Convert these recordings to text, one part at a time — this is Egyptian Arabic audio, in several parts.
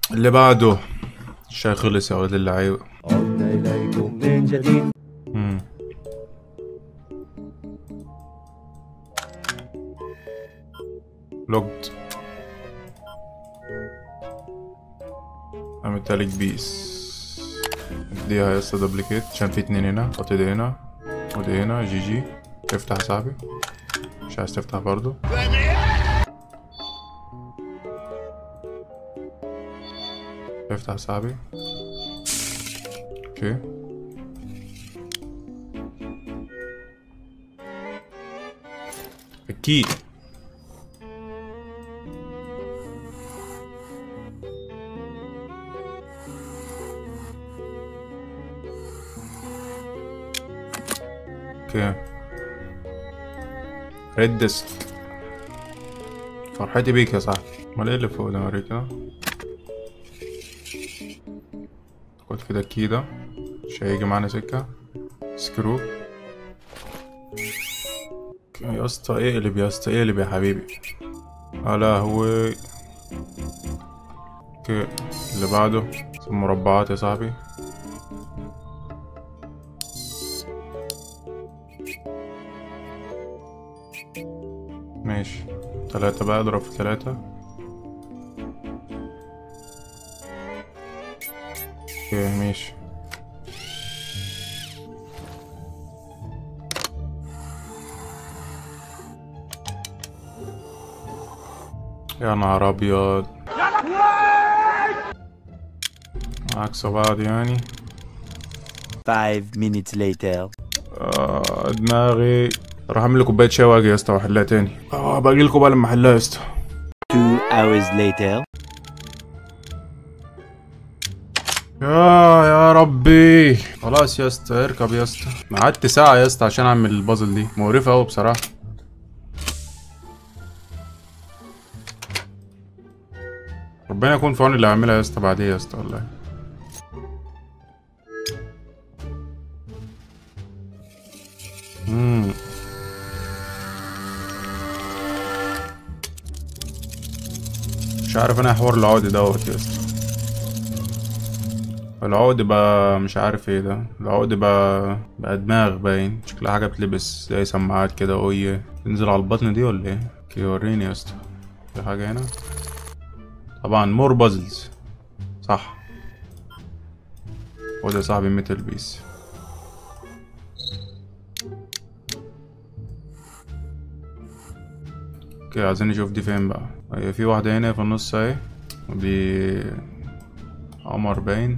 اللي بعده الشاي خلص يا ولد اللعيبة عدنا إليكم من جديد مم. لوجد اعمل تالت بيس اديها يا اسطى دبليكيت عشان في اتنين هنا حط دي هنا ودي هنا جي جي افتح يا صاحبي مش عايز تفتح برضو افتح يا صاحبي اوكي اكيد اوكي ريد ديسك فرحتي بيك يا صاحبي امال ايه اللي فوق ده اوريك كده خد كده كده مش هيجي معانا سكة سكرو يا اسطى اقلب يا اسطى اقلب يا حبيبي يا لهوي اوكي اللي بعده مربعات يا صاحبي ماشي تلاتة بقى اضرب في تلاتة اوكي ماشي يا نهار ابيض عكس بعض يعني Five minutes later. آه دماغي راح اعمل لي كوبايه شاي واجي يا اسطى واحلها تاني اه باجي لكم بقى لما احلها يا اسطى Two hours later. يا يا ربي خلاص يا اسطى اركب يا اسطى قعدت ساعه يا اسطى عشان اعمل البازل دي مقرفه قوي بصراحه ربنا يكون في عون اللي هعملها يا اسطى بعديه يا اسطى والله مم. مش عارف انا حوار العقد دوت يا اسطى العقد بقى مش عارف ايه ده العقد بقى بقى دماغ باين شكلها حاجة بتلبس زي سماعات كده وهي تنزل على البطن دي ولا ايه اوكي وريني يا اسطى في حاجة هنا طبعا مور بازلز صح خد يا صاحبي ميتال بيس اوكي عايزين نشوف دي فين بقى هي في واحدة هنا في النص اهي ودي قمر باين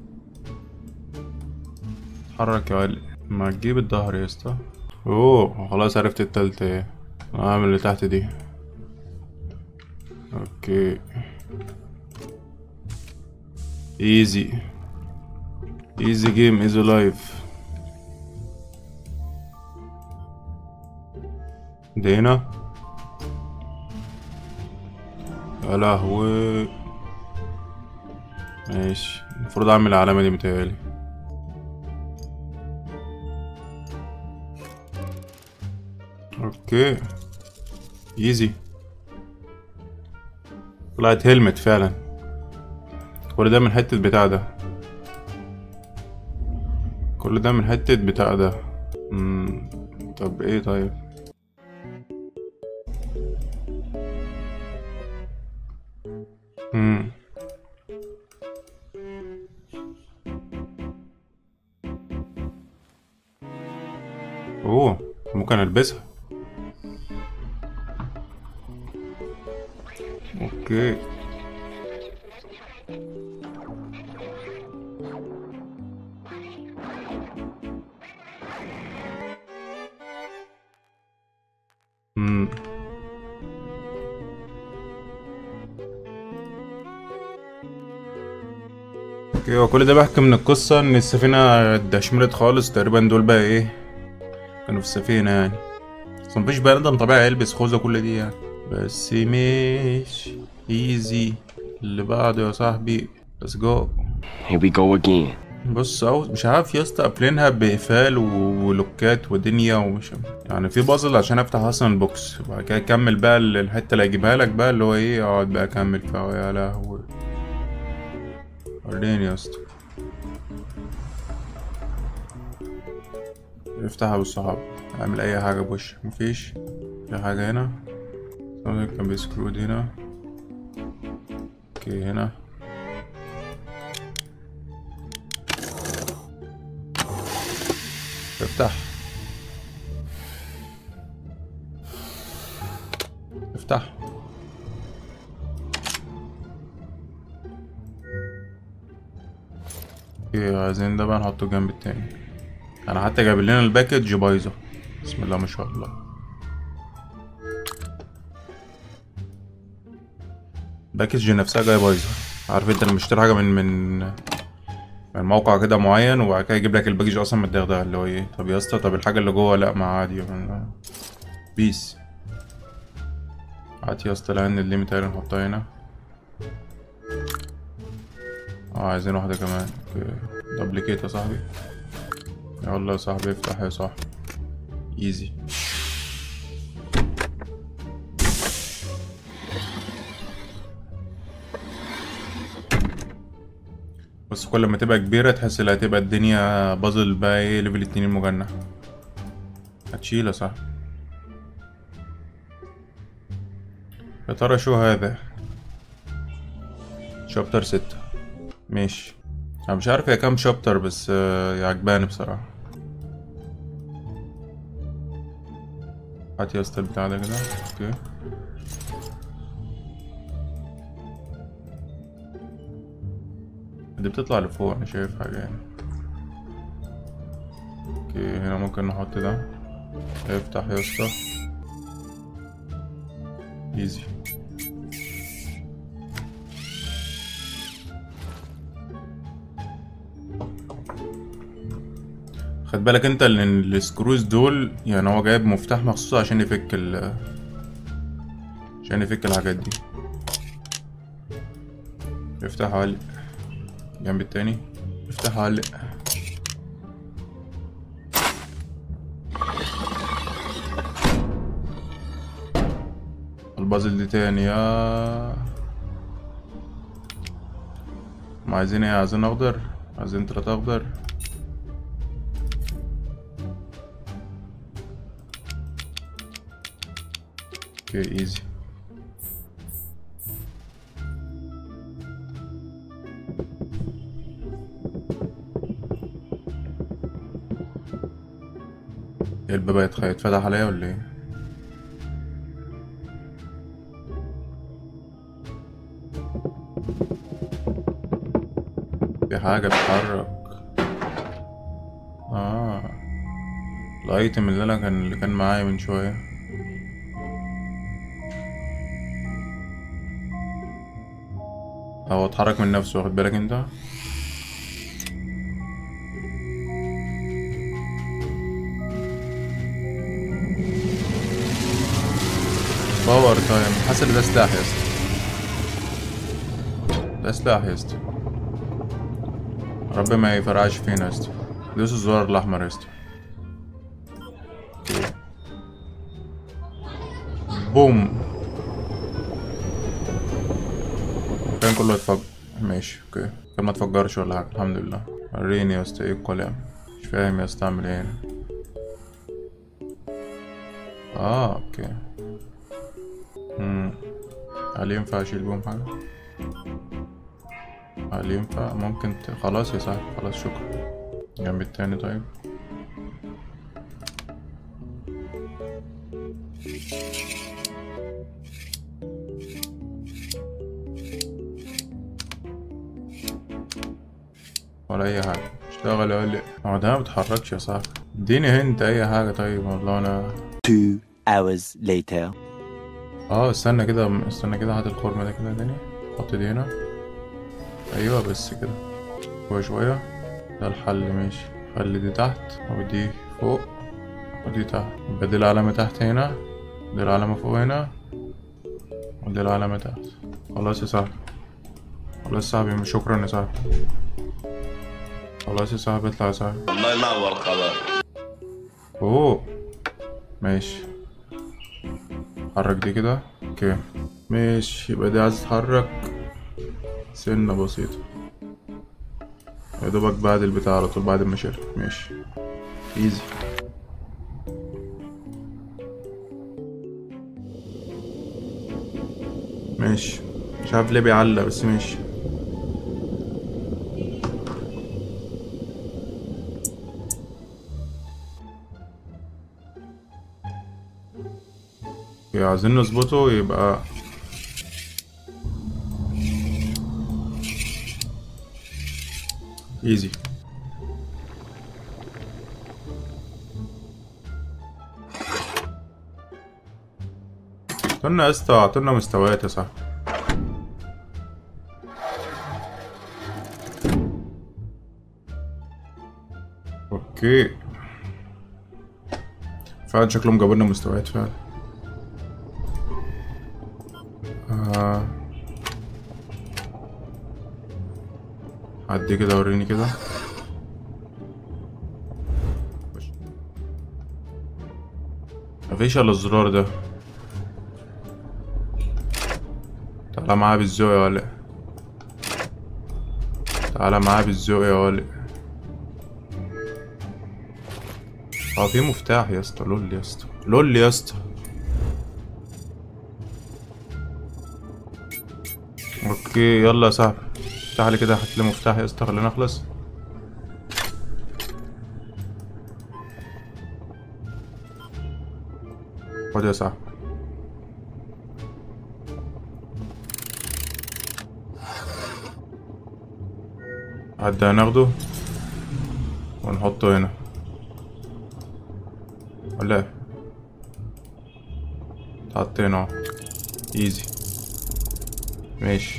اتحرك يا ولي ما تجيب الظهر يا اسطى اوه خلاص عرفت التالتة ايه هعمل اللي تحت دي اوكي ايزي ايزي جيم ايزي لايف ده هنا يا لهوي ماشي المفروض اعمل العلامة دي متهيألي اوكي ايزي طلعت هيلمت فعلا كل ده من حتة بتاع ده كل ده من حتة بتاع ده مم. طب ايه طيب مم. اوه ممكن البسها اوكي امم اوكي وكل ده بحكي من القصة ان السفينة اتدشملت خالص تقريبا دول بقى ايه كانوا في السفينة يعني بس مفيش بني ادم طبيعي يلبس خوذة كل دي يعني بس ماشي ايزي اللي بعده يا صاحبي ليتس جو Here we go again. بص اهو مش عارف يا اسطى قافلينها بقفال و- ولوكات ودنيا ومش يعني في بازل عشان افتح اصلا البوكس وبعد كده اكمل بقى ال- الحته اللي هجيبها لك بقى اللي هو ايه اقعد بقى اكمل فيها يا لهوي وريني يا اسطى افتحها بالصحاب اعمل اي حاجة بوش مفيش في حاجة هنا كان بيسكرود هنا اوكي هنا افتح افتح اوكي عايزين ده بقى نحطه جنب التاني انا حتى جايب لنا الباكج بايظه بسم الله ما شاء الله الباكج نفسها جايه بايظه عارف انت لما تشتري حاجه من من من موقع كده معين وبعد كده يجيب لك الباكج اصلا متدغدغه اللي هو ايه طب يا اسطى طب الحاجه اللي جوه لا ما عادي من- بيس هات يا اسطى لان الليميت اللي نحطها هنا اه عايزين واحده كمان اوكي دبليكيت يا صاحبي يلا يا صاحبي افتح يا صاحبي ايزي بس كل ما تبقى كبيرة تحس ان هتبقى الدنيا بازل بقى ايه ليفل اتنين المجنح هتشيل يا صاحبي يا ترى شو هذا شابتر ستة ماشي انا مش عارف هي كام شابتر بس آه، هي عجباني بصراحة هات يا اسطى البتاع ده كده اوكي دي بتطلع لفوق انا شايف حاجة يعني اوكي هنا ممكن نحط ده افتح يا اسطى ايزي خد بالك انت ان السكروز دول يعني هو جايب مفتاح مخصوص عشان يفك ال عشان يفك الحاجات دي افتح علق جنب التاني افتح علق البازل دي تاني يا ما عايزين ايه عايزين اخضر عايزين تلاتة اخضر اوكي ايزي ايه الباب هيتخ- هيتفتح عليا ولا ايه في حاجة بتتحرك اه الايتم اللي انا كان اللي كان معايا من شوية هو اتحرك من نفسه واخد بالك انت باور تايم حاسس ان ده سلاح يا اسطى ده سلاح يا اسطى ربي ما يفرقعش فينا يا اسطى دوس الزرار الاحمر يا اسطى اوكي. بوم كان كله يتفجر ماشي اوكي كان ما تفجرش ولا حاجه الحمد لله وريني يا اسطى ايه الكلام مش فاهم يا اسطى اعمل ايه هنا اه اوكي امم هل ينفع اشيل بيهم حاجه هل ينفع ممكن ت... خلاص يا صاحبي خلاص شكرا جنب التاني طيب ولا اي حاجه اشتغل يقول لي هو ده ما بيتحركش يا صاحبي اديني هنت اي حاجه طيب والله انا Two hours later. اه استنى كده استنى كده هات الخرم ده كده تاني حط دي هنا ايوه بس كده شوية شوية ده الحل ماشي خلي دي تحت ودي فوق ودي تحت يبقى دي العلامة تحت هنا دي العلامة فوق هنا ودي العلامة تحت خلاص يا صاحبي خلاص يا صاحبي شكرا يا صاحبي خلاص يا صاحبي اطلع يا صاحبي الله ينور خلاص اوه ماشي حرك دي كده اوكي ماشي يبقى دي عايز تتحرك سنة بسيطة يا دوبك بعد البتاع على طول بعد ما شرب ماشي ايزي ماشي مش عارف ليه بيعلق بس ماشي اوكي، عايزين نظبطه يبقى ايزي اعطولنا يا اسطى اعطولنا مستويات يا صاحبي اوكي فعلا شكلهم جابوا لنا مستويات فعلا آه. عدي كده وريني كده مفيش الا الزرار ده تعالى معايا بالذوق يا ولد تعالى معايا بالذوق يا ولد اه في مفتاح يا اسطى لول يا اسطى لول يا اسطى اوكي يلا يا صاحبي افتح لي كده هات لي مفتاح يا اسطى خلينا نخلص خد يا صاحبي حد هناخده ونحطه هنا ولا ايه حطينا اهو ايزي ماشي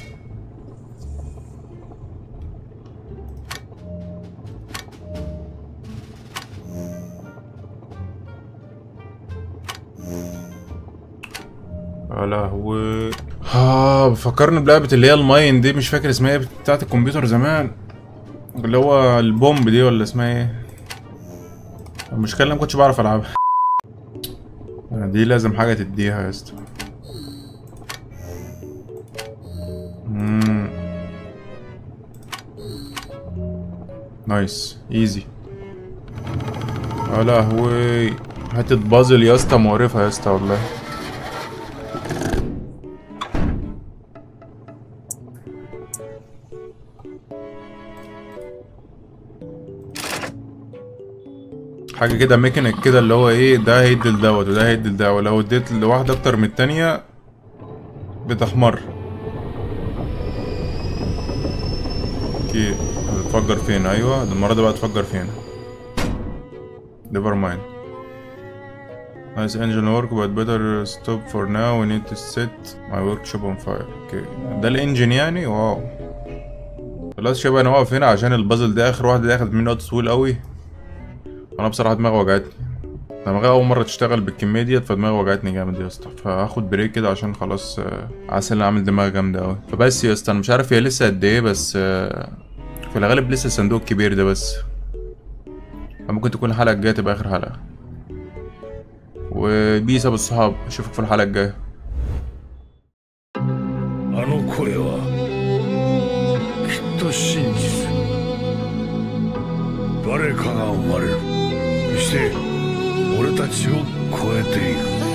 يا لهوي اه بفكرني بلعبة اللي هي الماين دي مش فاكر اسمها ايه بتاعت الكمبيوتر زمان اللي هو البومب دي ولا اسمها ايه المشكلة إن أنا مكنتش بعرف العبها دي لازم حاجة تديها يا اسطى مم. نايس ايزي يا لهوي حتة بازل يا اسطى مقرفة يا اسطى والله حاجة كده ميكانيك كده اللي هو ايه ده هيدي لدوت وده هيدي لده ولو اديت لواحدة اكتر من التانية بتحمر اوكي هتتفجر فين ايوه ده المرة دي بقى تفجر فين نيفر مايند Nice engine work but better stop for now we need to set my workshop on fire اوكي ده الانجن يعني واو خلاص شباب انا واقف هنا عشان البازل ده اخر واحدة دي اخدت مني وقت طويل قوي انا بصراحه دماغي وجعتني دماغي اول مره تشتغل بالكميه ديت فدماغي وجعتني جامد يا اسطى فهاخد بريك كده عشان خلاص آه، حاسس ان أنا عامل دماغ جامده قوي فبس يا اسطى انا مش عارف هي لسه قد ايه بس آه، في الغالب لسه الصندوق الكبير ده بس ممكن تكون الحلقه الجايه تبقى اخر حلقه وبيس يا ابو الصحاب اشوفك في الحلقه الجايه あの声はきっと真実誰かが生まれるそして俺たちを超えていく